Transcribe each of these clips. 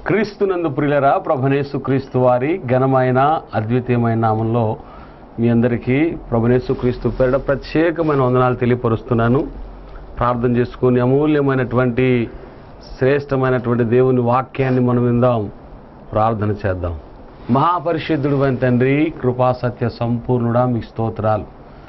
క్రీస్తునందు ప్రియులరా ప్రభనేసు క్రీస్తు వారి ఘనమైన అద్వితీయమైన నామంలో మీ అందరికీ ప్రభనేసు క్రీస్తు పేరిట ప్రత్యేకమైన వందనాలు తెలియపరుస్తున్నాను ప్రార్థన చేసుకుని అమూల్యమైనటువంటి శ్రేష్టమైనటువంటి దేవుని వాక్యాన్ని మనం విందాం ప్రార్థన చేద్దాం మహాపరిశుద్ధుడు అయిన తండ్రి కృపా సత్య సంపూర్ణుడా మీ స్తోత్రాలు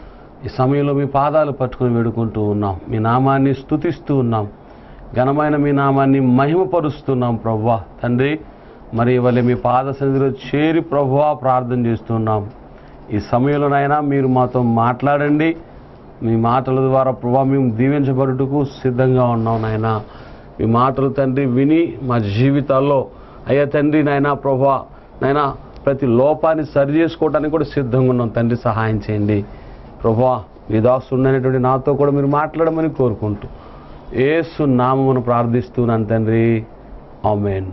ఈ సమయంలో మీ పాదాలు పట్టుకుని వేడుకుంటూ ఉన్నాం మీ నామాన్ని స్తుతిస్తూ ఉన్నాం ఘనమైన మీ నామాన్ని మహిమపరుస్తున్నాం ప్రవ్వా తండ్రి మరి ఇవాళ మీ పాద సన్నిధిలో చేరి ప్రభువా ప్రార్థన చేస్తున్నాం ఈ సమయంలోనైనా మీరు మాతో మాట్లాడండి మీ మాటల ద్వారా ప్రభా మేము దీవించబడుటకు సిద్ధంగా ఉన్నాం నాయన మీ మాటలు తండ్రి విని మా జీవితాల్లో అయ్యా తండ్రి నాయన ప్రభా నాయన ప్రతి లోపాన్ని సరి చేసుకోవడానికి కూడా సిద్ధంగా ఉన్నాం తండ్రి సహాయం చేయండి ప్రభా మీ దాసుడైనటువంటి నాతో కూడా మీరు మాట్లాడమని కోరుకుంటూ ఏసు నామమును ప్రార్థిస్తున్నాను తండ్రి ఆమెన్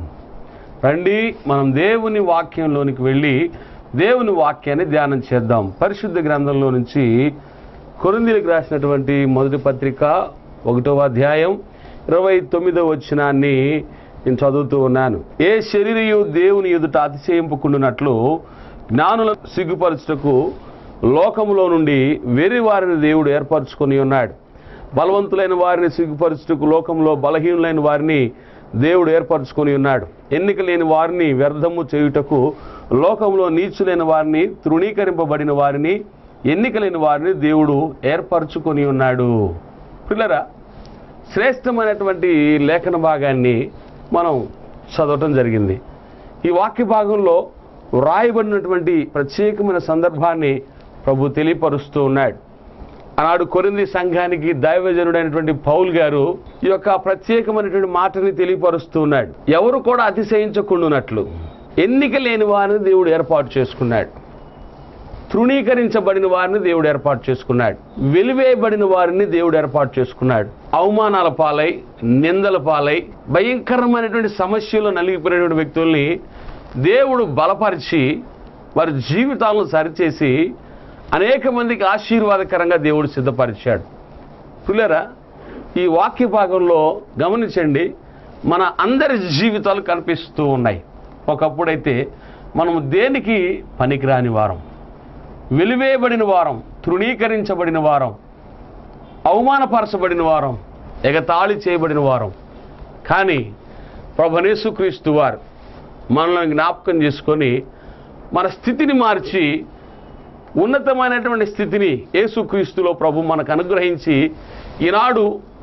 రండి మనం దేవుని వాక్యంలోనికి వెళ్ళి దేవుని వాక్యాన్ని ధ్యానం చేద్దాం పరిశుద్ధ గ్రంథంలో నుంచి కొరిందీలకు రాసినటువంటి మొదటి పత్రిక ఒకటవ అధ్యాయం ఇరవై తొమ్మిదవ వచనాన్ని నేను చదువుతూ ఉన్నాను ఏ శరీరయు దేవుని ఎదుట అతిశయింపుకుండునట్లు జ్ఞానుల సిగ్గుపరచుటకు లోకములో నుండి వెర్రి వారిని దేవుడు ఏర్పరచుకొని ఉన్నాడు బలవంతులైన వారిని సిగ్గుపరచుటకు లోకంలో బలహీనులైన వారిని దేవుడు ఏర్పరచుకొని ఉన్నాడు ఎన్నిక లేని వారిని వ్యర్థము చేయుటకు లోకంలో నీచులైన వారిని తృణీకరింపబడిన వారిని ఎన్నిక లేని వారిని దేవుడు ఏర్పరచుకొని ఉన్నాడు పిల్లరా శ్రేష్టమైనటువంటి లేఖన భాగాన్ని మనం చదవటం జరిగింది ఈ వాక్య భాగంలో వ్రాయబడినటువంటి ప్రత్యేకమైన సందర్భాన్ని ప్రభు తెలియపరుస్తూ ఉన్నాడు ఆనాడు కొరింది సంఘానికి దైవజనుడైనటువంటి పౌల్ గారు ఈ యొక్క ప్రత్యేకమైనటువంటి మాటని తెలియపరుస్తూ ఉన్నాడు ఎవరు కూడా అతిశయించకుండానట్లు ఎన్నిక లేని వారిని దేవుడు ఏర్పాటు చేసుకున్నాడు తృణీకరించబడిన వారిని దేవుడు ఏర్పాటు చేసుకున్నాడు వెలివేయబడిన వారిని దేవుడు ఏర్పాటు చేసుకున్నాడు అవమానాల పాలై నిందల పాలై భయంకరమైనటువంటి సమస్యలు నలిగిపోయినటువంటి వ్యక్తుల్ని దేవుడు బలపరిచి వారి జీవితాలను సరిచేసి అనేక మందికి ఆశీర్వాదకరంగా దేవుడు సిద్ధపరిచాడు పిల్లరా ఈ వాక్య భాగంలో గమనించండి మన అందరి జీవితాలు కనిపిస్తూ ఉన్నాయి ఒకప్పుడైతే మనము దేనికి పనికిరాని వారం వెలివేయబడిన వారం తృణీకరించబడిన వారం అవమానపరచబడిన వారం ఎగతాళి చేయబడిన వారం కానీ ప్రభనేసుక్రీస్తు వారు మనల్ని జ్ఞాపకం చేసుకొని మన స్థితిని మార్చి ఉన్నతమైనటువంటి స్థితిని యేసుక్రీస్తులో ప్రభు మనకు అనుగ్రహించి ఈనాడు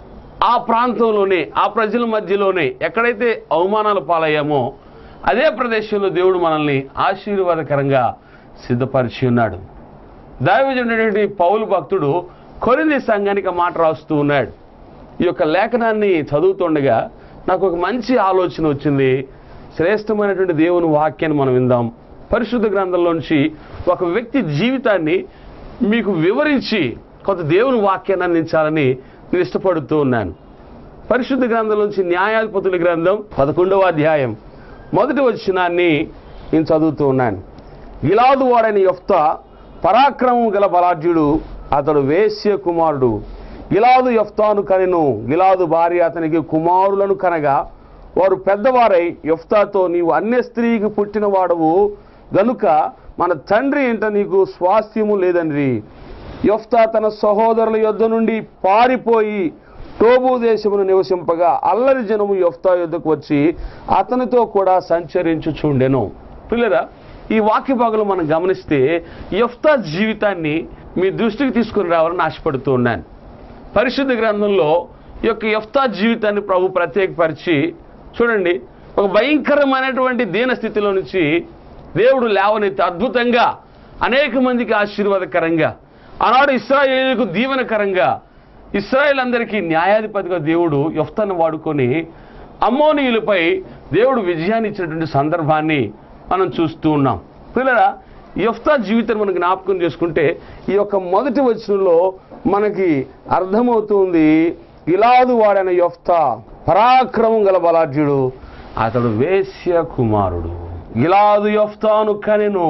ఆ ప్రాంతంలోనే ఆ ప్రజల మధ్యలోనే ఎక్కడైతే అవమానాలు పాలయ్యామో అదే ప్రదేశంలో దేవుడు మనల్ని ఆశీర్వాదకరంగా సిద్ధపరిచి ఉన్నాడు దైవజనుడైనటువంటి పౌలు భక్తుడు కొరింది సంఘానికి ఆ మాట రాస్తూ ఉన్నాడు ఈ యొక్క లేఖనాన్ని చదువుతుండగా నాకు ఒక మంచి ఆలోచన వచ్చింది శ్రేష్టమైనటువంటి దేవుని వాక్యాన్ని మనం విందాం పరిశుద్ధ గ్రంథంలోంచి ఒక వ్యక్తి జీవితాన్ని మీకు వివరించి కొంత దేవుని వాక్యాన్ని అందించాలని నేను ఇష్టపడుతూ ఉన్నాను పరిశుద్ధ గ్రంథంలోంచి న్యాయాధిపతుల గ్రంథం పదకొండవ అధ్యాయం మొదటి వచనాన్ని నేను చదువుతూ ఉన్నాను గిలాదు వాడైన యొఫ్త పరాక్రమం గల బలాఢ్యుడు అతడు వేశ్య కుమారుడు గిలాదు యొఫ్తాను కనెను గిలాదు భార్య అతనికి కుమారులను కనగా వారు పెద్దవారై యొఫ్తాతో నీవు అన్య స్త్రీకి పుట్టిన వాడవు గనుక మన తండ్రి ఇంట నీకు స్వాస్థ్యము లేదండి యొఫ్తా తన సహోదరుల యొద్ద నుండి పారిపోయి టోబు దేశమును నివసింపగా అల్లరి జనము యొఫ్తా యొద్దకు వచ్చి అతనితో కూడా సంచరించుచుండెను పిల్లరా ఈ వాక్య భాగంలో మనం గమనిస్తే యొఫ్తా జీవితాన్ని మీ దృష్టికి తీసుకుని రావాలని ఆశపడుతూ ఉన్నాను పరిశుద్ధ గ్రంథంలో ఈ యొక్క యొఫ్తా జీవితాన్ని ప్రభు ప్రత్యేకపరిచి చూడండి ఒక భయంకరమైనటువంటి దీన స్థితిలో నుంచి దేవుడు లేవనెత్తి అద్భుతంగా అనేక మందికి ఆశీర్వాదకరంగా ఆనాడు ఇస్రాయేలుకు దీవెనకరంగా ఇస్రాయేల్ అందరికీ న్యాయాధిపతిగా దేవుడు యొఫ్తాను వాడుకొని అమ్మోనీయులపై దేవుడు విజయాన్ని ఇచ్చినటువంటి సందర్భాన్ని మనం చూస్తూ ఉన్నాం పిల్లరా యొఫ్తా జీవితం మనం జ్ఞాపకం చేసుకుంటే ఈ యొక్క మొదటి వచనంలో మనకి అర్థమవుతుంది ఇలాదు వాడైన యొఫ్తా పరాక్రమం గల బలాఢ్యుడు అతడు వేశ్య కుమారుడు ఇలాదు యొఫ్తాను కనెను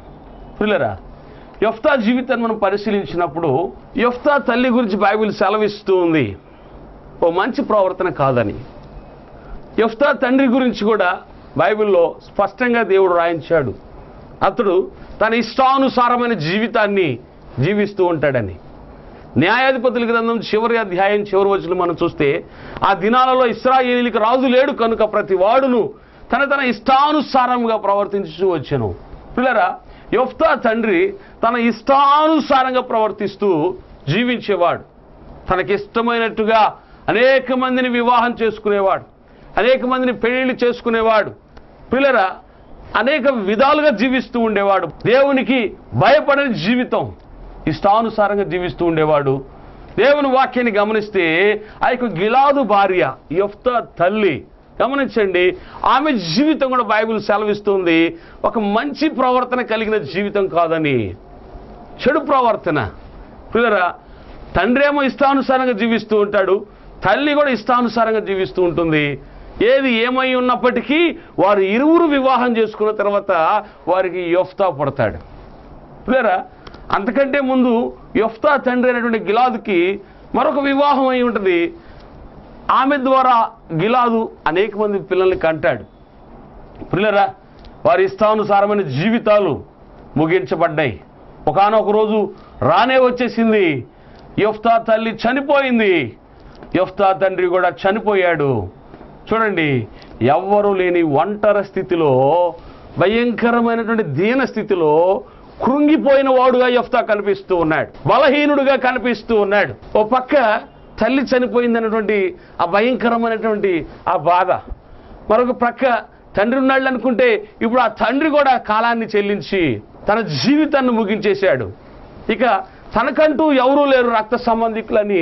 పిల్లరా యొఫ్తా జీవితాన్ని మనం పరిశీలించినప్పుడు యొఫ్తా తల్లి గురించి బైబిల్ సెలవిస్తూ ఉంది ఓ మంచి ప్రవర్తన కాదని యొఫ్తా తండ్రి గురించి కూడా బైబిల్లో స్పష్టంగా దేవుడు రాయించాడు అతడు తన ఇష్టానుసారమైన జీవితాన్ని జీవిస్తూ ఉంటాడని న్యాయాధిపతుల గ్రంథం చివరి అధ్యాయం చివరి వచ్చిన మనం చూస్తే ఆ దినాలలో ఇస్రాయేలీలకు రాజు లేడు కనుక ప్రతి వాడును తన తన ఇష్టానుసారంగా ప్రవర్తించు వచ్చాను పిల్లరా యొఫ్తా తండ్రి తన ఇష్టానుసారంగా ప్రవర్తిస్తూ జీవించేవాడు తనకిష్టమైనట్టుగా అనేక మందిని వివాహం చేసుకునేవాడు అనేక మందిని పెళ్లిళ్ళు చేసుకునేవాడు పిల్లరా అనేక విధాలుగా జీవిస్తూ ఉండేవాడు దేవునికి భయపడని జీవితం ఇష్టానుసారంగా జీవిస్తూ ఉండేవాడు దేవుని వాక్యాన్ని గమనిస్తే ఆ యొక్క గిలాదు భార్య యొఫ్తా తల్లి గమనించండి ఆమె జీవితం కూడా బైబిల్ సెలవిస్తుంది ఒక మంచి ప్రవర్తన కలిగిన జీవితం కాదని చెడు ప్రవర్తన పిల్లరా తండ్రి ఏమో ఇష్టానుసారంగా జీవిస్తూ ఉంటాడు తల్లి కూడా ఇష్టానుసారంగా జీవిస్తూ ఉంటుంది ఏది ఏమై ఉన్నప్పటికీ వారు ఇరువురు వివాహం చేసుకున్న తర్వాత వారికి యొఫ్తా పుడతాడు పిల్లరా అంతకంటే ముందు యొఫ్తా తండ్రి అయినటువంటి గిలాదుకి మరొక వివాహం అయి ఉంటుంది ఆమె ద్వారా గిలాదు అనేక మంది పిల్లల్ని కంటాడు పిల్లరా వారి ఇష్టానుసారమైన జీవితాలు ముగించబడ్డాయి ఒకనొక రోజు రానే వచ్చేసింది యొఫ్తా తల్లి చనిపోయింది యొఫ్తా తండ్రి కూడా చనిపోయాడు చూడండి ఎవ్వరూ లేని ఒంటరి స్థితిలో భయంకరమైనటువంటి దీన స్థితిలో కృంగిపోయిన వాడుగా యఫ్తా కనిపిస్తూ ఉన్నాడు బలహీనుడుగా కనిపిస్తూ ఉన్నాడు ఓ పక్క తల్లి చనిపోయిందన్నటువంటి ఆ భయంకరమైనటువంటి ఆ బాధ మరొక ప్రక్క తండ్రి ఉన్నాడు అనుకుంటే ఇప్పుడు ఆ తండ్రి కూడా కాలాన్ని చెల్లించి తన జీవితాన్ని ముగించేశాడు ఇక తనకంటూ ఎవరూ లేరు రక్త సంబంధికులని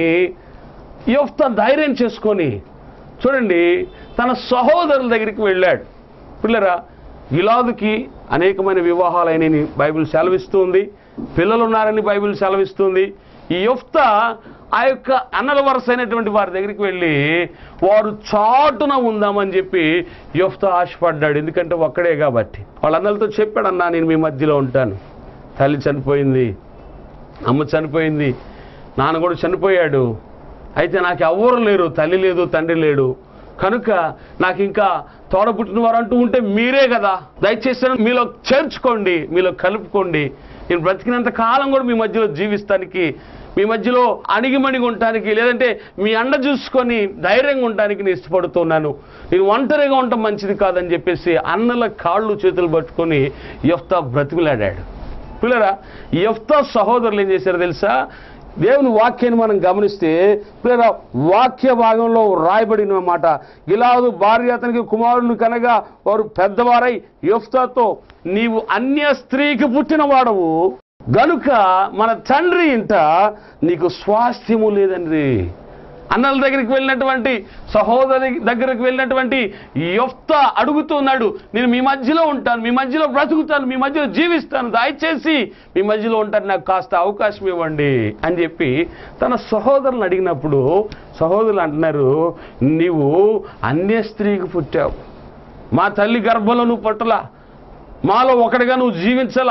యోఫ్త ధైర్యం చేసుకొని చూడండి తన సహోదరుల దగ్గరికి వెళ్ళాడు పిల్లరా గిలాదుకి అనేకమైన వివాహాలైనని బైబిల్ సెలవిస్తుంది పిల్లలు ఉన్నారని బైబిల్ సెలవిస్తుంది ఈ యొఫ్త ఆ యొక్క అన్నల వరుస అయినటువంటి వారి దగ్గరికి వెళ్ళి వారు చాటున ఉందామని చెప్పి యొఫ్త ఆశపడ్డాడు ఎందుకంటే ఒక్కడే కాబట్టి వాళ్ళ అన్నలతో చెప్పాడు అన్నా నేను మీ మధ్యలో ఉంటాను తల్లి చనిపోయింది అమ్మ చనిపోయింది నాన్న కూడా చనిపోయాడు అయితే నాకు ఎవ్వరు లేరు తల్లి లేదు తండ్రి లేడు కనుక నాకు ఇంకా తోడబుట్టిన వారు అంటూ ఉంటే మీరే కదా దయచేసి నన్ను మీలో చేర్చుకోండి మీలో కలుపుకోండి నేను బ్రతికినంత కాలం కూడా మీ మధ్యలో జీవిస్తానికి మీ మధ్యలో అణిగిమణిగి ఉండటానికి లేదంటే మీ అండ చూసుకొని ధైర్యంగా ఉండటానికి నేను ఇష్టపడుతున్నాను నేను ఒంటరిగా ఉండటం మంచిది కాదని చెప్పేసి అన్నల కాళ్ళు చేతులు పట్టుకొని యఫ్తా బ్రతికులాడాడు పిల్లరా యఫ్తా సహోదరులు ఏం చేశారో తెలుసా దేవుని వాక్యాన్ని మనం గమనిస్తే పిల్లరా వాక్య భాగంలో రాయబడిన మాట గిలాదు భార్య అతనికి కుమారుని కనగా వారు పెద్దవారై యఫ్తాతో నీవు అన్య స్త్రీకి పుట్టిన వాడవు గనుక మన తండ్రి ఇంట నీకు స్వాస్థ్యము లేదండి అన్నల దగ్గరికి వెళ్ళినటువంటి సహోదరి దగ్గరికి వెళ్ళినటువంటి యొఫ్త అడుగుతున్నాడు నేను మీ మధ్యలో ఉంటాను మీ మధ్యలో బ్రతుకుతాను మీ మధ్యలో జీవిస్తాను దయచేసి మీ మధ్యలో ఉంటాను నాకు కాస్త అవకాశం ఇవ్వండి అని చెప్పి తన సహోదరులను అడిగినప్పుడు సహోదరులు అంటున్నారు నీవు అన్య స్త్రీకి పుట్టావు మా తల్లి గర్భంలో నువ్వు పుట్టలా మాలో ఒకటిగా నువ్వు జీవించలా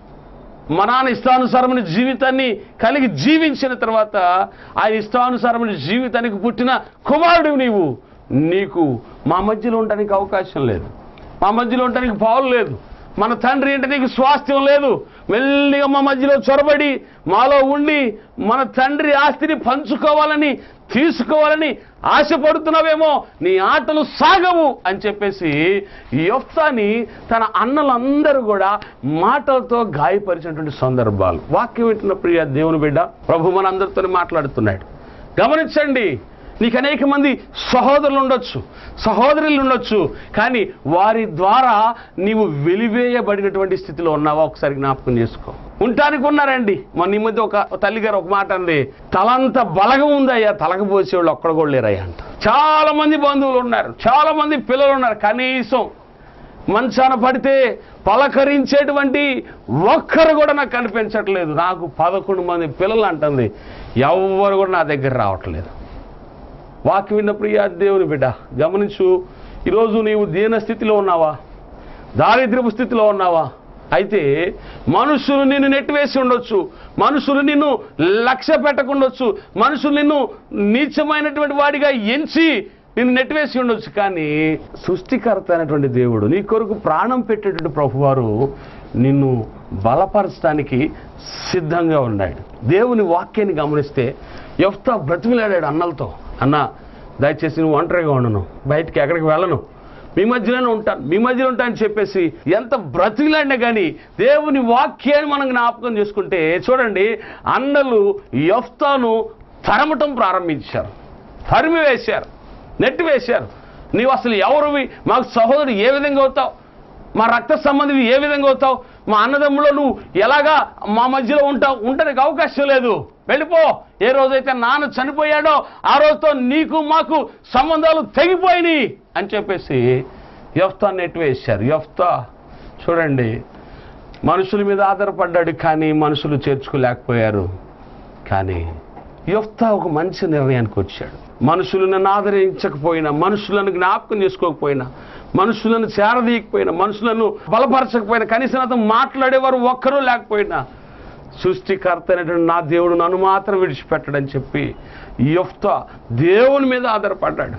మా నాన్న ఇష్టానుసారమైన జీవితాన్ని కలిగి జీవించిన తర్వాత ఆయన ఇష్టానుసారమైన జీవితానికి పుట్టిన కుమారుడు నీవు నీకు మా మధ్యలో ఉండడానికి అవకాశం లేదు మా మధ్యలో ఉండడానికి పాలు లేదు మన తండ్రి ఏంటి నీకు స్వాస్థ్యం లేదు మెల్లిగా మా మధ్యలో చొరబడి మాలో ఉండి మన తండ్రి ఆస్తిని పంచుకోవాలని తీసుకోవాలని ఆశపడుతున్నావేమో నీ ఆటలు సాగవు అని చెప్పేసి యొఫ్తాని తన అన్నలందరూ కూడా మాటలతో గాయపరిచినటువంటి సందర్భాలు వాక్యం వింటున్న ప్రియ దేవుని బిడ్డ ప్రభు మన అందరితో మాట్లాడుతున్నాడు గమనించండి నీకు అనేక మంది సహోదరులు ఉండొచ్చు సహోదరులు ఉండొచ్చు కానీ వారి ద్వారా నీవు వెలివేయబడినటువంటి స్థితిలో ఉన్నావా ఒకసారి జ్ఞాపకం చేసుకో ఉంటానికి ఉన్నారండి మన ఈ మధ్య ఒక తల్లి గారు ఒక మాట అంది తలంత బలగం ఉందయ్యా తలక పోసేవాళ్ళు ఒక్కడ కూడా లేరయ్యా అంట చాలా మంది బంధువులు ఉన్నారు చాలా మంది పిల్లలు ఉన్నారు కనీసం మంచాన పడితే పలకరించేటువంటి ఒక్కరు కూడా నాకు కనిపించట్లేదు నాకు పదకొండు మంది పిల్లలు అంటుంది ఎవ్వరు కూడా నా దగ్గర రావట్లేదు వాక్యం విన్న ప్రియ దేవుని బిడ్డ గమనించు ఈరోజు నీవు దీన స్థితిలో ఉన్నావా దారిద్ర్యపు స్థితిలో ఉన్నావా అయితే మనుషులు నిన్ను నెట్టివేసి ఉండొచ్చు మనుషులు నిన్ను లక్ష్య పెట్టకుండొచ్చు మనుషులు నిన్ను నీచమైనటువంటి వాడిగా ఎంచి నిన్ను నెట్టివేసి ఉండొచ్చు కానీ సృష్టికర్త అయినటువంటి దేవుడు నీ కొరకు ప్రాణం పెట్టేటువంటి ప్రభువారు నిన్ను బలపరచడానికి సిద్ధంగా ఉన్నాడు దేవుని వాక్యాన్ని గమనిస్తే ఎఫ్తా బ్రతిమిలాడాడు అన్నలతో అన్న దయచేసి నువ్వు ఒంటరిగా ఉండను బయటికి ఎక్కడికి వెళ్ళను మీ మధ్యలోనే ఉంటాను మీ మధ్యలో ఉంటానని చెప్పేసి ఎంత బ్రతికిలాడినా కానీ దేవుని వాక్యాన్ని మనం జ్ఞాపకం చేసుకుంటే చూడండి అన్నలు యఫ్తాను తరమటం ప్రారంభించారు తరిమి వేశారు నెట్టి వేశారు నీవు అసలు ఎవరివి మాకు సహోదరుడు ఏ విధంగా అవుతావు మా రక్త సంబంధివి ఏ విధంగా అవుతావు మా అన్నదమ్ములో నువ్వు ఎలాగా మా మధ్యలో ఉంటావు ఉండడానికి అవకాశం లేదు వెళ్ళిపో ఏ రోజైతే నాన్న చనిపోయాడో ఆ రోజుతో నీకు మాకు సంబంధాలు తెగిపోయినాయి అని చెప్పేసి యఫ్తా నెట్టివేశారు యఫ్తా చూడండి మనుషుల మీద ఆధారపడ్డాడు కానీ మనుషులు చేర్చుకోలేకపోయారు కానీ యొఫ్తా ఒక మంచి నిర్ణయానికి వచ్చాడు మనుషులు నన్ను ఆదరించకపోయినా మనుషులను జ్ఞాపకం చేసుకోకపోయినా మనుషులను చేరదీయకపోయినా మనుషులను బలపరచకపోయినా కనీసం అతను మాట్లాడేవారు ఒక్కరూ లేకపోయినా సృష్టికర్త అయినటువంటి నా దేవుడు నన్ను మాత్రం విడిచిపెట్టడని చెప్పి యొఫ్తా దేవుని మీద ఆధారపడ్డాడు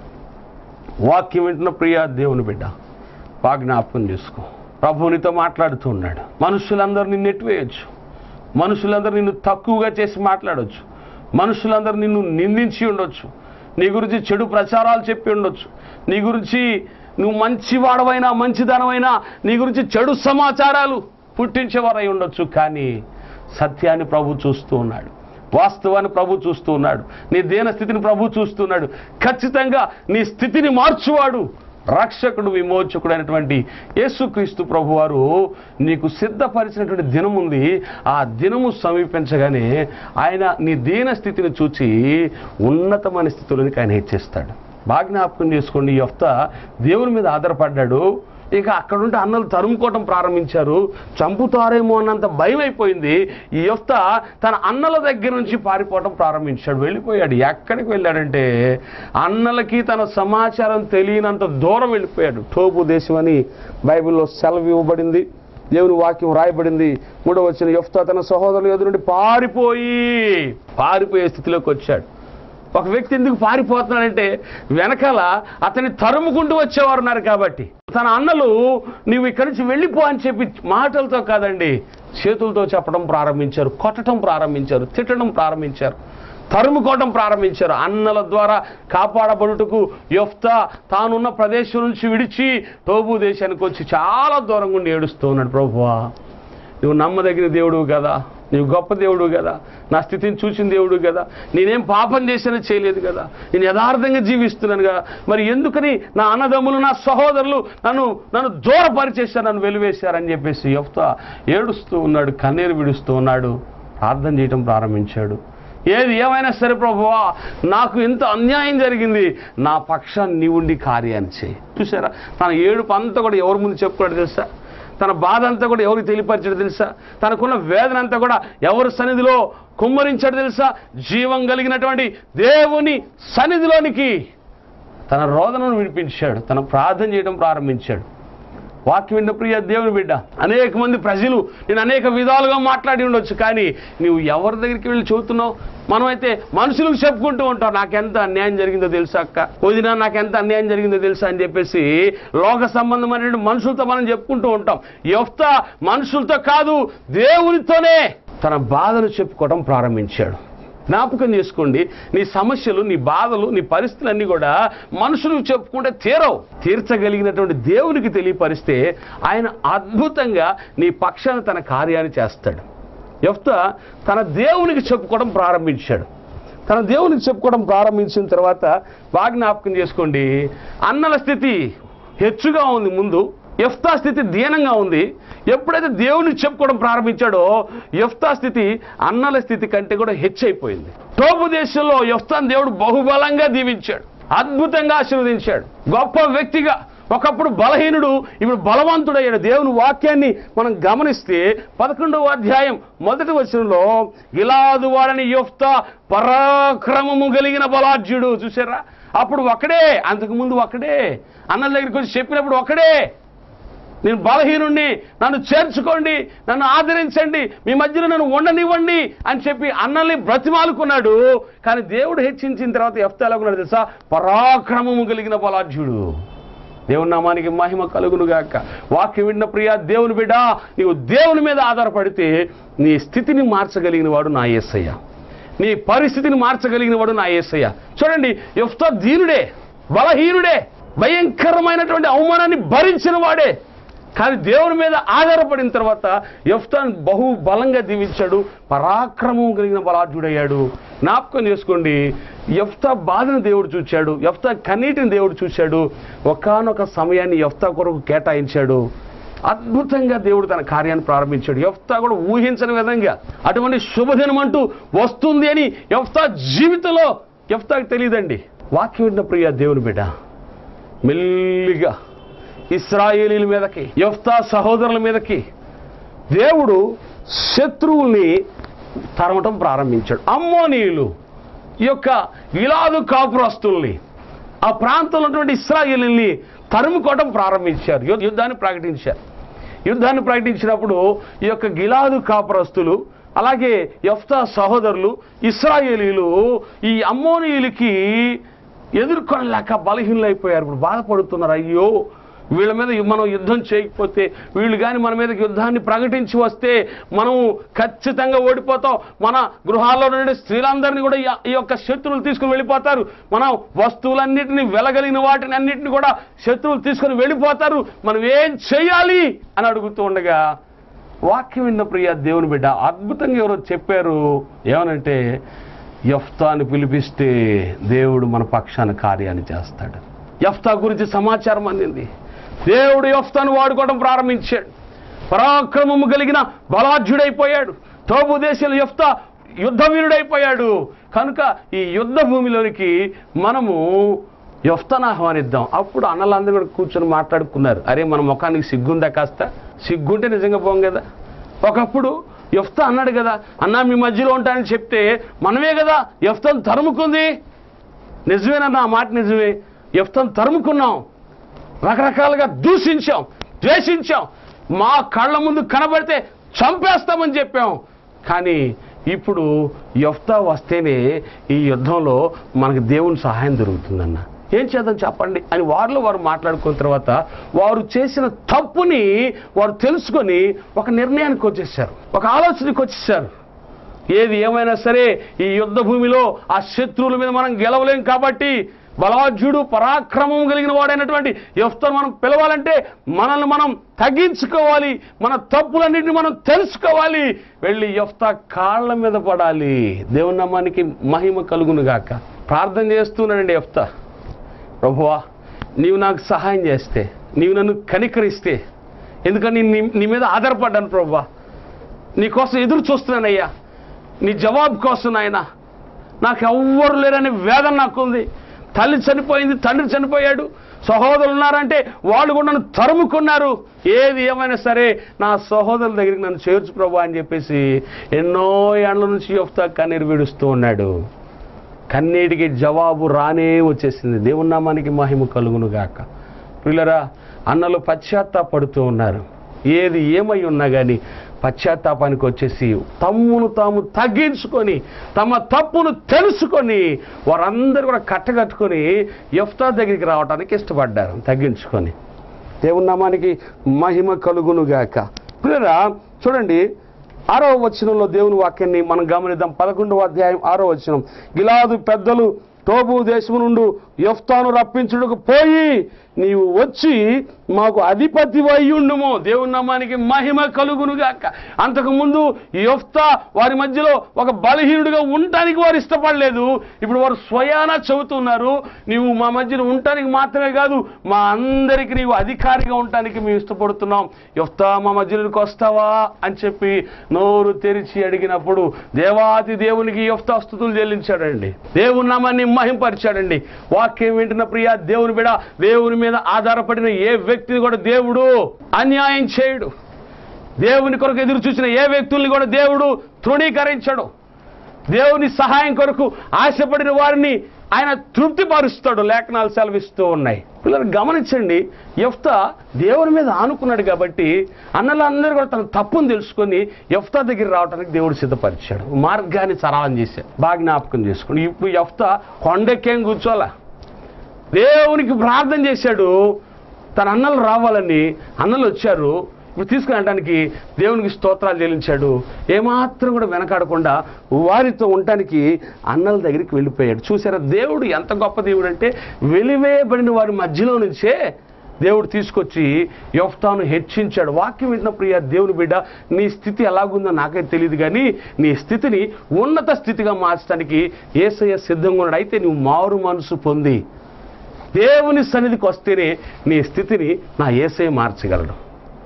వాక్యం వింటున్న ప్రియ దేవుని బిడ్డ బాగా జ్ఞాపకం చేసుకో ప్రభు నీతో మాట్లాడుతూ ఉన్నాడు మనుషులందరూ నిన్ను నెట్టివేయచ్చు మనుషులందరూ నిన్ను తక్కువగా చేసి మాట్లాడొచ్చు మనుషులందరూ నిన్ను నిందించి ఉండొచ్చు నీ గురించి చెడు ప్రచారాలు చెప్పి ఉండొచ్చు నీ గురించి నువ్వు మంచివాడవైనా మంచిదనమైనా నీ గురించి చెడు సమాచారాలు పుట్టించేవారై ఉండొచ్చు కానీ సత్యాన్ని ప్రభు చూస్తూ ఉన్నాడు వాస్తవాన్ని ప్రభు చూస్తూ ఉన్నాడు నీ దీన స్థితిని ప్రభు చూస్తున్నాడు ఖచ్చితంగా నీ స్థితిని మార్చువాడు రక్షకుడు విమోచకుడు అయినటువంటి యేసుక్రీస్తు ప్రభువారు నీకు సిద్ధపరిచినటువంటి దినం ఉంది ఆ దినము సమీపించగానే ఆయన నీ దీన స్థితిని చూచి ఉన్నతమైన స్థితిలోనికి ఆయన హెచ్చిస్తాడు బాగా జ్ఞాపకం చేసుకోండి ఈ యొక్క దేవుని మీద ఆధారపడ్డాడు ఇక అక్కడుంటే అన్నలు తరుముకోవటం ప్రారంభించారు చంపుతారేమో అన్నంత భయం అయిపోయింది ఈ యొక్క తన అన్నల దగ్గర నుంచి పారిపోవటం ప్రారంభించాడు వెళ్ళిపోయాడు ఎక్కడికి వెళ్ళాడంటే అన్నలకి తన సమాచారం తెలియనంత దూరం వెళ్ళిపోయాడు టోపు దేశం అని బైబిల్లో సెలవు ఇవ్వబడింది దేవుని వాక్యం రాయబడింది మూడో వచ్చిన యొఫ్తా తన సహోదరుల ఎదురు నుండి పారిపోయి పారిపోయే స్థితిలోకి వచ్చాడు ఒక వ్యక్తి ఎందుకు పారిపోతున్నాడంటే వెనకాల అతన్ని తరుముకుంటూ వచ్చేవారు ఉన్నారు కాబట్టి తన అన్నలు నీవు ఇక్కడి నుంచి వెళ్ళిపో అని చెప్పి మాటలతో కాదండి చేతులతో చెప్పడం ప్రారంభించారు కొట్టడం ప్రారంభించారు తిట్టడం ప్రారంభించారు తరుముకోవడం ప్రారంభించారు అన్నల ద్వారా కాపాడబడుటకు యొఫ్తా తానున్న ప్రదేశం నుంచి విడిచి టోబు దేశానికి వచ్చి చాలా దూరంగా ఉండి ఏడుస్తూ ఉన్నాడు ప్రభువా నువ్వు నమ్మదగిన దేవుడు కదా నువ్వు గొప్ప దేవుడు కదా నా స్థితిని చూసిన దేవుడు కదా నేనేం పాపం చేసినా చేయలేదు కదా నేను యథార్థంగా జీవిస్తున్నాను కదా మరి ఎందుకని నా అన్నదమ్ములు నా సహోదరులు నన్ను నన్ను దూరపరిచేశారు నన్ను వెలివేశారని చెప్పేసి యొఫ్తా ఏడుస్తూ ఉన్నాడు కన్నీరు విడుస్తూ ఉన్నాడు ప్రార్థన చేయటం ప్రారంభించాడు ఏది ఏమైనా సరే ప్రభువా నాకు ఎంత అన్యాయం జరిగింది నా పక్షాన్ని నీవుండి కార్యాన్ని చేయి చూసారా తన ఏడుపు అంతా కూడా ఎవరి ముందు చెప్పుకోవడం తెలుసా తన బాధ అంతా కూడా ఎవరికి తెలియపరిచాడు తెలుసా తనకున్న వేదన అంతా కూడా ఎవరి సన్నిధిలో కుమ్మరించాడు తెలుసా జీవం కలిగినటువంటి దేవుని సన్నిధిలోనికి తన రోదనను విడిపించాడు తన ప్రార్థన చేయడం ప్రారంభించాడు వాక్యం విన్న ప్రియ దేవుని బిడ్డ అనేక మంది ప్రజలు నేను అనేక విధాలుగా మాట్లాడి ఉండొచ్చు కానీ నువ్వు ఎవరి దగ్గరికి వెళ్ళి చూస్తున్నావు మనమైతే మనుషులకు చెప్పుకుంటూ ఉంటాం నాకెంత అన్యాయం జరిగిందో తెలుసా అక్క వదిన నాకెంత అన్యాయం జరిగిందో తెలుసా అని చెప్పేసి లోక సంబంధమైన మనుషులతో మనం చెప్పుకుంటూ ఉంటాం యొఫ్త మనుషులతో కాదు దేవునితోనే తన బాధను చెప్పుకోవడం ప్రారంభించాడు జ్ఞాపకం చేసుకోండి నీ సమస్యలు నీ బాధలు నీ పరిస్థితులన్నీ కూడా మనుషులకు చెప్పుకుంటే తీరవు తీర్చగలిగినటువంటి దేవునికి తెలియపరిస్తే ఆయన అద్భుతంగా నీ పక్షాన తన కార్యాన్ని చేస్తాడు యొఫ్త తన దేవునికి చెప్పుకోవడం ప్రారంభించాడు తన దేవునికి చెప్పుకోవడం ప్రారంభించిన తర్వాత బాగా జ్ఞాపకం చేసుకోండి అన్నల స్థితి హెచ్చుగా ఉంది ముందు ఎఫ్తా స్థితి దీనంగా ఉంది ఎప్పుడైతే దేవునికి చెప్పుకోవడం ప్రారంభించాడో ఎఫ్తా స్థితి అన్నల స్థితి కంటే కూడా హెచ్చైపోయింది టోపు దేశంలో ఎఫ్తాన్ దేవుడు బహుబలంగా దీవించాడు అద్భుతంగా ఆశీర్వదించాడు గొప్ప వ్యక్తిగా ఒకప్పుడు బలహీనుడు ఇప్పుడు బలవంతుడయ్యాడు దేవుని వాక్యాన్ని మనం గమనిస్తే పదకొండవ అధ్యాయం మొదటి వచనంలో గిలాదు వాడని యొఫ్తా పరాక్రమము కలిగిన బలాఢ్యుడు చూసారా అప్పుడు ఒకడే అంతకుముందు ఒకడే అన్నల దగ్గరికి వచ్చి చెప్పినప్పుడు ఒకడే నేను బలహీనుణ్ణి నన్ను చేర్చుకోండి నన్ను ఆదరించండి మీ మధ్యలో నన్ను ఉండనివ్వండి అని చెప్పి అన్నల్ని బ్రతిమాలుకున్నాడు కానీ దేవుడు హెచ్చించిన తర్వాత ఎఫ్తా ఎలాగున్నాడు తెలుసా పరాక్రమము కలిగిన బలాఢ్యుడు దేవుని నామానికి మహిమ కలుగును గాక వాక్యం విన్న ప్రియ దేవుని బిడ్డ నీవు దేవుని మీద ఆధారపడితే నీ స్థితిని మార్చగలిగిన వాడు నా యేసయ్య నీ పరిస్థితిని మార్చగలిగిన వాడు నా యేసయ్య చూడండి యుఫ్త దీనుడే బలహీనుడే భయంకరమైనటువంటి అవమానాన్ని భరించిన వాడే కానీ దేవుని మీద ఆధారపడిన తర్వాత యఫ్తాన్ బహు బలంగా దీవించాడు పరాక్రమం కలిగిన బలాఢ్యుడయ్యాడు జ్ఞాపకం చేసుకోండి యఫ్తా బాధను దేవుడు చూశాడు యఫ్తా కన్నీటిని దేవుడు చూశాడు ఒకానొక సమయాన్ని యఫ్తా కొరకు కేటాయించాడు అద్భుతంగా దేవుడు తన కార్యాన్ని ప్రారంభించాడు యఫ్తా కూడా ఊహించని విధంగా అటువంటి శుభదినం అంటూ వస్తుంది అని యఫ్తా జీవితంలో యఫ్తాకి తెలియదండి వాక్యం విన్న ప్రియ దేవుని బిడ్డ మెల్లిగా ఇస్రాయేలీల మీదకి యఫ్తా సహోదరుల మీదకి దేవుడు శత్రువుల్ని తరమటం ప్రారంభించాడు అమ్మోనీయులు ఈ యొక్క ఇలాదు కాపురస్తుల్ని ఆ ప్రాంతంలో ఉన్నటువంటి ఇస్రాయేలీల్ని తరుముకోవడం ప్రారంభించారు యు- యుద్ధాన్ని ప్రకటించారు యుద్ధాన్ని ప్రకటించినప్పుడు ఈ యొక్క గిలాదు కాపురస్తులు అలాగే యఫ్తా సహోదరులు ఇస్రాయేలీలు ఈ అమ్మోనీయులకి ఎదుర్కొనలేక బలహీనలైపోయారు ఇప్పుడు బాధపడుతున్నారు అయ్యో వీళ్ళ మీద మనం యుద్ధం చేయకపోతే వీళ్ళు కానీ మన మీదకి యుద్ధాన్ని ప్రకటించి వస్తే మనం ఖచ్చితంగా ఓడిపోతాం మన గృహాల్లో నుండి స్త్రీలందరినీ కూడా ఈ- ఈ యొక్క శత్రువులు తీసుకుని వెళ్ళిపోతారు మన వస్తువులన్నిటిని వెలగలిగిన వాటిని అన్నిటిని కూడా శత్రువులు తీసుకుని వెళ్ళిపోతారు మనం ఏం చేయాలి అని అడుగుతూ ఉండగా వాక్యం విన్న ప్రియ దేవుని బిడ్డ అద్భుతంగా ఎవరో చెప్పారు ఏమనంటే యఫ్తాని పిలిపిస్తే దేవుడు మన పక్షాన కార్యాన్ని చేస్తాడు యఫ్తా గురించి సమాచారం అందింది దేవుడు యఫ్తాను వాడుకోవడం ప్రారంభించాడు పరాక్రమము కలిగిన బలాఢ్యుడైపోయాడు తోబు దేశంలో యఫ్తా యుద్ధ వీరుడైపోయాడు కనుక ఈ యుద్ధ భూమిలోనికి మనము యఫ్తాను ఆహ్వానిద్దాం అప్పుడు అన్నలందరూ కూడా కూర్చొని మాట్లాడుకున్నారు అరే మన ముఖానికి సిగ్గుందా కాస్త సిగ్గుంటే నిజంగా పోం కదా ఒకప్పుడు యఫ్తా అన్నాడు కదా అన్నా మీ మధ్యలో ఉంటానని చెప్తే మనమే కదా యఫ్తాను తరుముకుంది నిజమేనన్నా ఆ మాట నిజమే యఫ్తాను తరుముకున్నాం రకరకాలుగా దూషించాం ద్వేషించాం మా కళ్ళ ముందు కనబడితే చంపేస్తామని చెప్పాం కానీ ఇప్పుడు యఫ్తా వస్తేనే ఈ యుద్ధంలో మనకు దేవుని సహాయం దొరుకుతుందన్న ఏం చేద్దాం చెప్పండి అని వారిలో వారు మాట్లాడుకున్న తర్వాత వారు చేసిన తప్పుని వారు తెలుసుకొని ఒక నిర్ణయానికి వచ్చేసారు ఒక ఆలోచనకి వచ్చేసారు ఏది ఏమైనా సరే ఈ యుద్ధ భూమిలో ఆ శత్రువుల మీద మనం గెలవలేం కాబట్టి బలాఢ్యుడు పరాక్రమం కలిగిన వాడైనటువంటి యఫ్తను మనం పిలవాలంటే మనల్ని మనం తగ్గించుకోవాలి మన తప్పులన్నింటినీ మనం తెలుసుకోవాలి వెళ్ళి యఫ్తా కాళ్ళ మీద పడాలి దేవుని నామానికి మహిమ కలుగును గాక ప్రార్థన చేస్తున్నాడండి యఫ్తా ప్రభువా నీవు నాకు సహాయం చేస్తే నీవు నన్ను కనికరిస్తే ఎందుకని నీ నీ మీద ఆధారపడ్డాను ప్రభువా నీ కోసం ఎదురు చూస్తున్నానయ్యా నీ జవాబు కోసం నాయన నాకు ఎవ్వరు లేరనే వేదన నాకుంది తల్లి చనిపోయింది తండ్రి చనిపోయాడు సహోదరులు ఉన్నారంటే వాళ్ళు కూడా నన్ను తరుముకున్నారు ఏది ఏమైనా సరే నా సహోదరుల దగ్గరికి నన్ను చేర్చు ప్రభు అని చెప్పేసి ఎన్నో ఏళ్ల నుంచి యొఫ్తా కన్నీరు విడుస్తూ ఉన్నాడు కన్నీటికి జవాబు రానే వచ్చేసింది దేవుని నామానికి మహిమ కలుగును గాక పిల్లరా అన్నలు పశ్చాత్తాపడుతూ ఉన్నారు ఏది ఏమై ఉన్నా కానీ పశ్చాత్తాపానికి వచ్చేసి తమ్మును తాము తగ్గించుకొని తమ తప్పును తెలుసుకొని వారందరూ కూడా కట్టగట్టుకొని యఫ్తా దగ్గరికి రావడానికి ఇష్టపడ్డారు తగ్గించుకొని దేవుని నామానికి మహిమ కలుగును గాక పిల్లరా చూడండి ఆరవ వచనంలో దేవుని వాక్యాన్ని మనం గమనిద్దాం పదకొండవ అధ్యాయం ఆరో వచనం గిలాదు పెద్దలు తోబు దేశము నుండి యఫ్తాను రప్పించుటకు పోయి నీవు వచ్చి మాకు అధిపతి ఉండుము దేవుని నామానికి మహిమ కలుగునుగాక అంతకుముందు యొఫ్తా వారి మధ్యలో ఒక బలహీనుడిగా ఉండటానికి వారు ఇష్టపడలేదు ఇప్పుడు వారు స్వయాన చెబుతున్నారు నీవు మా మధ్యలో ఉండటానికి మాత్రమే కాదు మా అందరికి నీవు అధికారిగా ఉండటానికి మేము ఇష్టపడుతున్నాం యొఫ్తా మా మధ్యలోకి వస్తావా అని చెప్పి నోరు తెరిచి అడిగినప్పుడు దేవాతి దేవునికి యొఫ్తా స్థుతులు చెల్లించాడండి దేవుని నామాన్ని మహింపరిచాడండి వాక్యం వింటున్న ప్రియ దేవుని బిడ దేవుని మీద ఆధారపడిన ఏ వ్యక్తిని కూడా దేవుడు అన్యాయం చేయడు దేవుని కొరకు ఎదురు చూసిన ఏ వ్యక్తుల్ని కూడా దేవుడు తృణీకరించడు దేవుని సహాయం కొరకు ఆశపడిన వారిని ఆయన తృప్తిపరుస్తాడు లేఖనాలు సెలవిస్తూ ఉన్నాయి పిల్లలు గమనించండి యెఫ్తా దేవుని మీద ఆనుకున్నాడు కాబట్టి అన్నలందరూ కూడా తన తప్పును తెలుసుకొని యెఫ్తా దగ్గర రావడానికి దేవుడు సిద్ధపరిచాడు మార్గాన్ని సరళం చేశాడు బాగా జ్ఞాపకం చేసుకోండి ఇప్పుడు యెఫ్తా కొండెక్కేం కూర్చోాలా దేవునికి ప్రార్థన చేశాడు తన అన్నలు రావాలని అన్నలు వచ్చారు ఇప్పుడు తీసుకుని అనడానికి దేవునికి స్తోత్రాలు చెల్లించాడు ఏమాత్రం కూడా వెనకాడకుండా వారితో ఉండటానికి అన్నల దగ్గరికి వెళ్ళిపోయాడు చూసారా దేవుడు ఎంత గొప్ప దేవుడు అంటే వెలివేయబడిన వారి మధ్యలో నుంచే దేవుడు తీసుకొచ్చి యొఫ్తాను హెచ్చించాడు వాక్యం వింటున్న ప్రియ దేవుని బిడ్డ నీ స్థితి ఎలాగుందో నాకైతే తెలియదు కానీ నీ స్థితిని ఉన్నత స్థితిగా మార్చడానికి ఏసయ్య సిద్ధంగా ఉన్నాడు అయితే నువ్వు మారు మనసు పొంది దేవుని సన్నిధికి వస్తేనే నీ స్థితిని నా ఏసై మార్చగలడు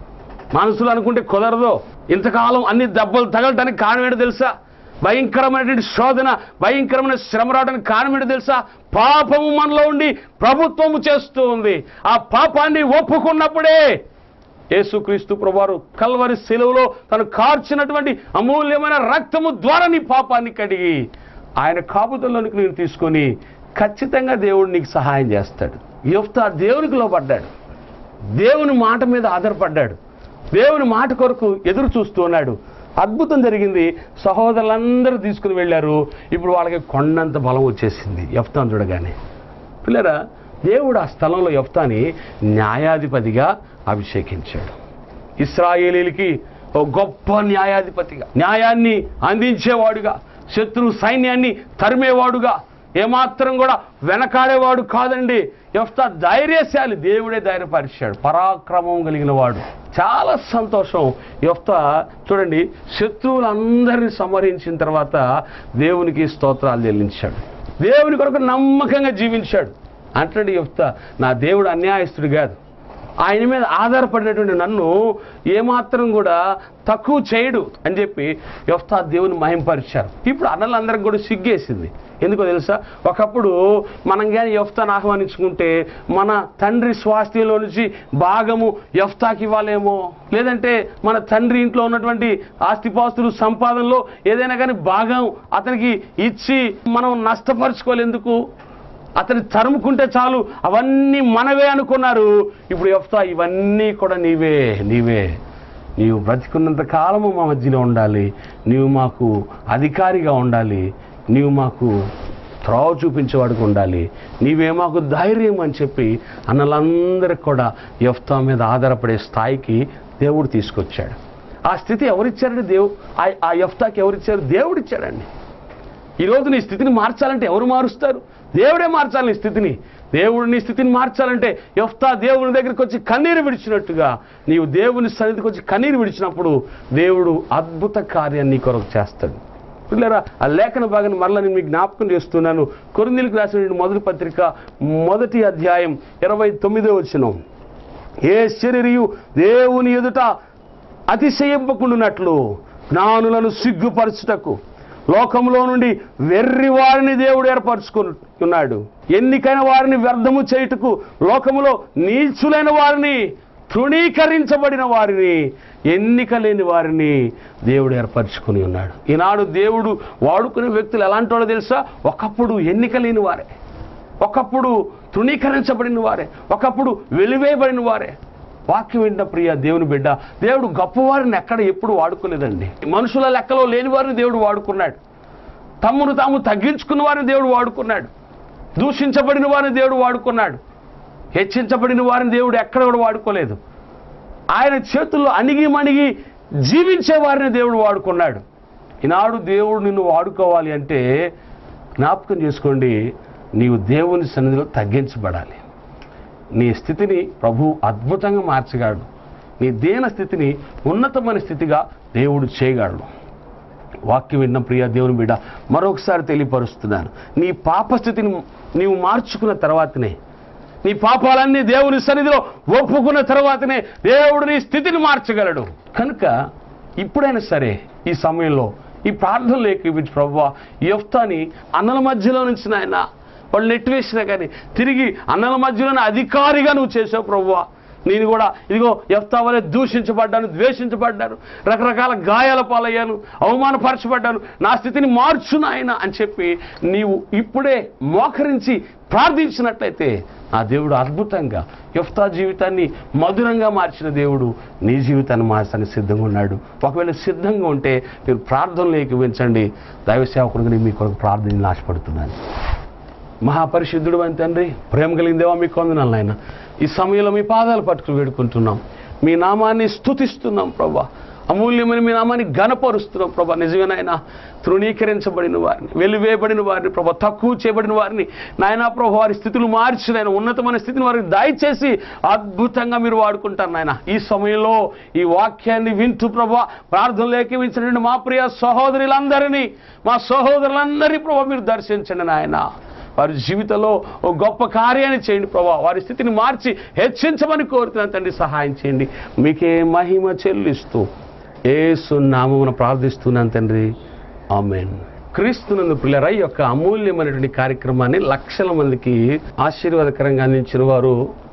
మనసులో అనుకుంటే కుదరదు ఇంతకాలం అన్ని దెబ్బలు తగలటానికి కారణం ఏంటో తెలుసా భయంకరమైనటువంటి శోధన భయంకరమైన శ్రమ రావడానికి కారణం ఏంటో తెలుసా పాపము మనలో ఉండి ప్రభుత్వము చేస్తూ ఉంది ఆ పాపాన్ని ఒప్పుకున్నప్పుడే యేసుక్రీస్తు ప్రభువారు కల్వరి శిలువలో తను కార్చినటువంటి అమూల్యమైన రక్తము ద్వారా నీ పాపాన్ని కడిగి ఆయన కాపుదల్లోనికి నేను తీసుకొని ఖచ్చితంగా దేవుడు నీకు సహాయం చేస్తాడు యువత దేవునికి లోపడ్డాడు దేవుని మాట మీద ఆధారపడ్డాడు దేవుని మాట కొరకు ఎదురు చూస్తూ ఉన్నాడు అద్భుతం జరిగింది సహోదరులందరూ తీసుకుని వెళ్ళారు ఇప్పుడు వాళ్ళకి కొండంత బలం వచ్చేసింది యఫ్తాన్ చూడగానే పిల్లరా దేవుడు ఆ స్థలంలో యఫ్తాని న్యాయాధిపతిగా అభిషేకించాడు ఇస్రాయేలీలకి ఒక గొప్ప న్యాయాధిపతిగా న్యాయాన్ని అందించేవాడుగా శత్రు సైన్యాన్ని తరిమేవాడుగా ఏమాత్రం కూడా వెనకాడేవాడు కాదండి యఫ్తా ధైర్యశాలి దేవుడే ధైర్యపరిచాడు పరాక్రమం కలిగిన వాడు చాలా సంతోషం యఫ్తా చూడండి శత్రువులందరినీ సంహరించిన తర్వాత దేవునికి స్తోత్రాలు చెల్లించాడు దేవుని కొరకు నమ్మకంగా జీవించాడు అంటాడు యఫ్తా నా దేవుడు అన్యాయస్తుడు కాదు ఆయన మీద ఆధారపడినటువంటి నన్ను ఏమాత్రం కూడా తక్కువ చేయడు అని చెప్పి యఫ్తా దేవుని మహింపరిచారు ఇప్పుడు అన్నలందరికి కూడా సిగ్గేసింది ఎందుకో తెలుసా ఒకప్పుడు మనం కానీ యఫ్తాను ఆహ్వానించుకుంటే మన తండ్రి స్వాస్థ్యంలో నుంచి భాగము యఫ్తాకి ఇవ్వాలేమో లేదంటే మన తండ్రి ఇంట్లో ఉన్నటువంటి ఆస్తిపాస్తులు సంపాదనలో ఏదైనా కానీ భాగం అతనికి ఇచ్చి మనం నష్టపరుచుకోలేందుకు అతని తరుముకుంటే చాలు అవన్నీ మనవే అనుకున్నారు ఇప్పుడు యెఫ్తా ఇవన్నీ కూడా నీవే నీవే నీవు బ్రతికున్నంత కాలము మా మధ్యలో ఉండాలి నీవు మాకు అధికారిగా ఉండాలి నీవు మాకు త్రోవ చూపించేవాడికి ఉండాలి నీవే మాకు ధైర్యం అని చెప్పి అన్నలందరికి కూడా యెఫ్తా మీద ఆధారపడే స్థాయికి దేవుడు తీసుకొచ్చాడు ఆ స్థితి ఎవరిచ్చారండి దేవు ఆ- ఆ యెఫ్తాకి ఎవరిచ్చారు దేవుడిచ్చాడండి ఈరోజు నీ స్థితిని మార్చాలంటే ఎవరు మారుస్తారు దేవుడే మార్చాలి నీ స్థితిని దేవుడు నీ స్థితిని మార్చాలంటే యెఫ్తా దేవుని దగ్గరికి వచ్చి కన్నీరు విడిచినట్టుగా నీవు దేవుని సన్నిధికి వచ్చి కన్నీరు విడిచినప్పుడు దేవుడు అద్భుత కార్యాన్ని నీ కొరకు చేస్తాడు పిల్లరా ఆ లేఖన భాగాన్ని మరలా నేను మీకు జ్ఞాపకం చేస్తున్నాను కొరిందీలకు రాసిన మొదటి పత్రిక మొదటి అధ్యాయం ఇరవై తొమ్మిదో వచ్చినాం ఏ శరీరియు దేవుని ఎదుట అతిశయింపకుండునట్లు జ్ఞానులను సిగ్గుపరచుటకు లోకంలో నుండి వెర్రి వారిని దేవుడు ఏర్పరచుకున్నాడు ఎన్నికైన వారిని వ్యర్థము చేయుటకు లోకములో నీచులైన వారిని తృణీకరించబడిన వారిని ఎన్నిక లేని వారిని దేవుడు ఏర్పరచుకుని ఉన్నాడు ఈనాడు దేవుడు వాడుకునే వ్యక్తులు ఎలాంటి వాడో తెలుసా ఒకప్పుడు ఎన్నిక లేని వారే ఒకప్పుడు తృణీకరించబడిన వారే ఒకప్పుడు వెలివేయబడిన వారే వాక్యం వింట ప్రియ దేవుని బిడ్డ దేవుడు గొప్పవారిని ఎక్కడ ఎప్పుడు వాడుకోలేదండి మనుషుల లెక్కలో లేని వారిని దేవుడు వాడుకున్నాడు తమ్మును తాము తగ్గించుకున్న వారిని దేవుడు వాడుకున్నాడు దూషించబడిన వారిని దేవుడు వాడుకున్నాడు హెచ్చించబడిన వారిని దేవుడు ఎక్కడ కూడా వాడుకోలేదు ఆయన చేతుల్లో అణిగి మణిగి జీవించే వారిని దేవుడు వాడుకున్నాడు ఈనాడు దేవుడు నిన్ను వాడుకోవాలి అంటే జ్ఞాపకం చేసుకోండి నీవు దేవుని సన్నిధిలో తగ్గించబడాలి నీ స్థితిని ప్రభు అద్భుతంగా మార్చగలడు నీ దేన స్థితిని ఉన్నతమైన స్థితిగా దేవుడు చేయగలడు వాక్యం విన్న ప్రియ దేవుని బిడ్డ మరొకసారి తెలియపరుస్తున్నాను నీ పాప స్థితిని నీవు మార్చుకున్న తర్వాతనే నీ పాపాలన్నీ దేవుని సన్నిధిలో ఒప్పుకున్న తర్వాతనే దేవుడు నీ స్థితిని మార్చగలడు కనుక ఇప్పుడైనా సరే ఈ సమయంలో ఈ ప్రార్థనలు ఏకీపించి ప్రభు యొఫ్తాని అన్నల మధ్యలో నుంచి నాయన వాళ్ళు నెట్టివేసినా కానీ తిరిగి అన్నల మధ్యలోనే అధికారిగా నువ్వు చేసావు ప్రభువా నేను కూడా ఇదిగో ఎఫ్తా వలె దూషించబడ్డాను ద్వేషించబడ్డాను రకరకాల గాయాల పాలయ్యాను అవమానపరచబడ్డాను నా స్థితిని మార్చు నాయన అని చెప్పి నీవు ఇప్పుడే మోకరించి ప్రార్థించినట్లయితే ఆ దేవుడు అద్భుతంగా యఫ్తా జీవితాన్ని మధురంగా మార్చిన దేవుడు నీ జీవితాన్ని మార్చడానికి సిద్ధంగా ఉన్నాడు ఒకవేళ సిద్ధంగా ఉంటే మీరు ప్రార్థనలు ఏకీవించండి దైవ సేవకుడికి నేను మీ కొరకు ప్రార్థన ఆశపడుతున్నాను మహాపరిశుద్ధుడు అని తండ్రి ప్రేమ కలిగిన దేవా మీకు వందనాలు నాయన ఈ సమయంలో మీ పాదాలు పట్టుకుని వేడుకుంటున్నాం మీ నామాన్ని స్తుతిస్తున్నాం ప్రభా అమూల్యమైన మీ నామాన్ని గణపరుస్తున్నాం ప్రభా నిజమేనాయన తృణీకరించబడిన వారిని వెలివేయబడిన వారిని ప్రభా తక్కువ చేయబడిన వారిని నాయనా ప్రభు వారి స్థితులు మార్చి నాయన ఉన్నతమైన స్థితిని వారికి దయచేసి అద్భుతంగా మీరు వాడుకుంటారు నాయన ఈ సమయంలో ఈ వాక్యాన్ని వింటూ ప్రభా ప్రార్థనలు ఏకీవించినటువంటి మా ప్రియ సహోదరులందరినీ మా సహోదరులందరినీ ప్రభా మీరు దర్శించండి నాయన వారి జీవితంలో ఓ గొప్ప కార్యాన్ని చేయండి ప్రభా వారి స్థితిని మార్చి హెచ్చించమని కోరుతున్నాను తండ్రి సహాయం చేయండి మీకే మహిమ చెల్లిస్తూ ఏసు నామమున ప్రార్థిస్తున్నాను తండ్రి ఆమెన్ క్రీస్తునందు పిల్లర ఈ యొక్క అమూల్యమైనటువంటి కార్యక్రమాన్ని లక్షల మందికి ఆశీర్వాదకరంగా అందించిన వారు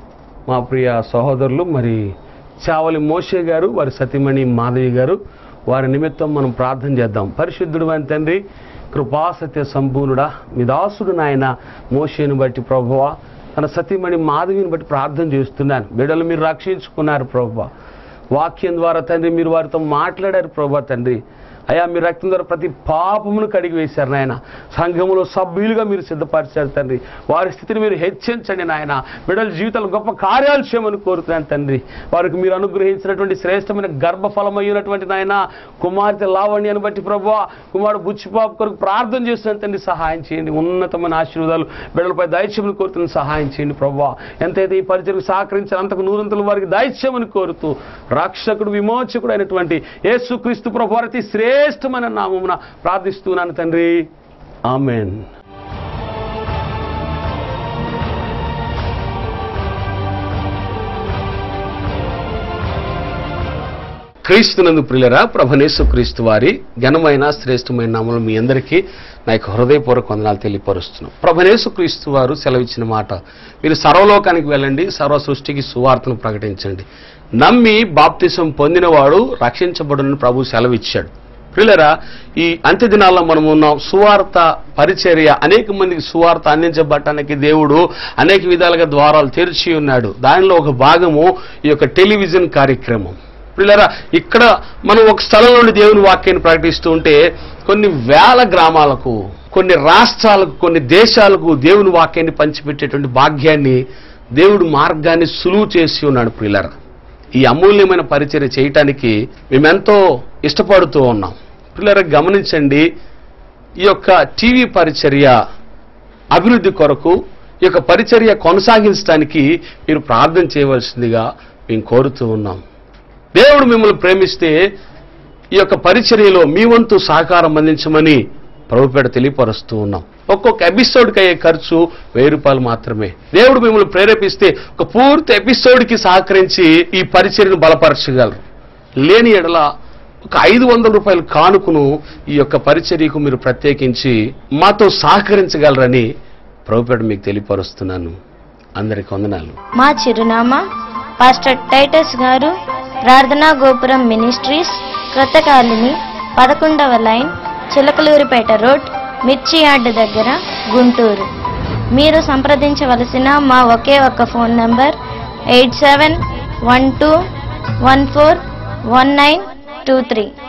మా ప్రియ సహోదరులు మరి చావలి మోషే గారు వారి సతీమణి మాధవి గారు వారి నిమిత్తం మనం ప్రార్థన చేద్దాం పరిశుద్ధుడు అని తండ్రి కృపాసత్య సంపూర్ణుడా మీ దాసుడు నాయన మోషేను బట్టి ప్రభువ తన సతీమణి మాధవిని బట్టి ప్రార్థన చేస్తున్నాను బిడ్డలు మీరు రక్షించుకున్నారు ప్రభువ వాక్యం ద్వారా తండ్రి మీరు వారితో మాట్లాడారు ప్రభా తండ్రి అయా మీ రక్తం ద్వారా ప్రతి పాపమును కడిగి వేశారు నాయన సంఘములో సభ్యులుగా మీరు సిద్ధపరిచారు తండ్రి వారి స్థితిని మీరు హెచ్చించండి నాయన బిడ్డల జీవితాలు గొప్ప కార్యాలు చేయమని కోరుతున్నాను తండ్రి వారికి మీరు అనుగ్రహించినటువంటి శ్రేష్టమైన గర్భఫలమైనటువంటి నాయన కుమార్తె లావణ్యాన్ని బట్టి ప్రభు కుమారుడు బుచ్చిపాపు కొరకు ప్రార్థన చేస్తున్నాను తండ్రి సహాయం చేయండి ఉన్నతమైన ఆశీర్వాదాలు బిడ్డలపై దైత్యమును కోరుతున్న సహాయం చేయండి ప్రభు ఎంతైతే ఈ పరిచయకు సహకరించారు అంతకు నూరంతలు వారికి దైత్యమని కోరుతూ రక్షకుడు విమోచకుడు అయినటువంటి యేసుక్రీస్తు ప్రభు వారి శ్రేష్టమైన నామమున ప్రార్థిస్తున్నాను తండ్రి ఆమెన్ క్రీస్తునందు ప్రియులరా ప్రభనేసు క్రీస్తు వారి ఘనమైన శ్రేష్టమైన నామలు మీ అందరికీ నా యొక్క హృదయపూర్వక వందనాలు తెలియపరుస్తున్నాం ప్రభనేసు క్రీస్తు వారు సెలవిచ్చిన మాట మీరు సర్వలోకానికి వెళ్ళండి సర్వ సృష్టికి సువార్తను ప్రకటించండి నమ్మి బాప్తిసం పొందినవాడు రక్షించబడునని ప్రభు సెలవిచ్చాడు ప్రియులరా ఈ అంత్య దినాల్లో మనం ఉన్నాం సువార్త పరిచర్య అనేక మందికి సువార్త అందించబడటానికి దేవుడు అనేక విధాలుగా ద్వారాలు తెరిచి ఉన్నాడు దానిలో ఒక భాగము ఈ యొక్క టెలివిజన్ కార్యక్రమం పిల్లరా ఇక్కడ మనం ఒక స్థలం నుండి దేవుని వాక్యాన్ని ప్రకటిస్తూ ఉంటే కొన్ని వేల గ్రామాలకు కొన్ని రాష్ట్రాలకు కొన్ని దేశాలకు దేవుని వాక్యాన్ని పంచిపెట్టేటువంటి భాగ్యాన్ని దేవుడు మార్గాన్ని సులువు చేసి ఉన్నాడు ప్రియులరా ఈ అమూల్యమైన పరిచర్య చేయటానికి మేమెంతో ఇష్టపడుతూ ఉన్నాం పిల్లరా గమనించండి ఈ యొక్క టీవీ పరిచర్య అభివృద్ధి కొరకు ఈ యొక్క పరిచర్య కొనసాగించడానికి మీరు ప్రార్థన చేయవలసిందిగా మేము కోరుతూ ఉన్నాం దేవుడు మిమ్మల్ని ప్రేమిస్తే ఈ యొక్క పరిచర్యలో మీ వంతు సహకారం అందించమని ప్రభుపేట తెలియపరుస్తూ ఉన్నాం ఒక్కొక్క ఎపిసోడ్కి అయ్యే ఖర్చు వెయ్యి రూపాయలు మాత్రమే దేవుడు మిమ్మల్ని ప్రేరేపిస్తే ఒక పూర్తి ఎపిసోడ్కి సహకరించి ఈ పరిచర్యను బలపరచగలరు లేని ఎడల ఒక ఐదు వందల రూపాయల కానుకను ఈ యొక్క పరిచర్యకు మీరు ప్రత్యేకించి మాతో సహకరించగలరని ప్రభుపేట మీకు తెలియపరుస్తున్నాను అందరికి వందనాలు మా చిరునామా పాస్టర్ టైటస్ గారు ప్రార్థనా గోపురం మినిస్ట్రీస్ క్రొత్త కాలనీ పదకొండవ లైన్ చిలకలూరిపేట రోడ్ మిర్చి యార్డ్ దగ్గర గుంటూరు మీరు సంప్రదించవలసిన మా ఒకే ఒక్క phone number eight seven one two one four one nine two three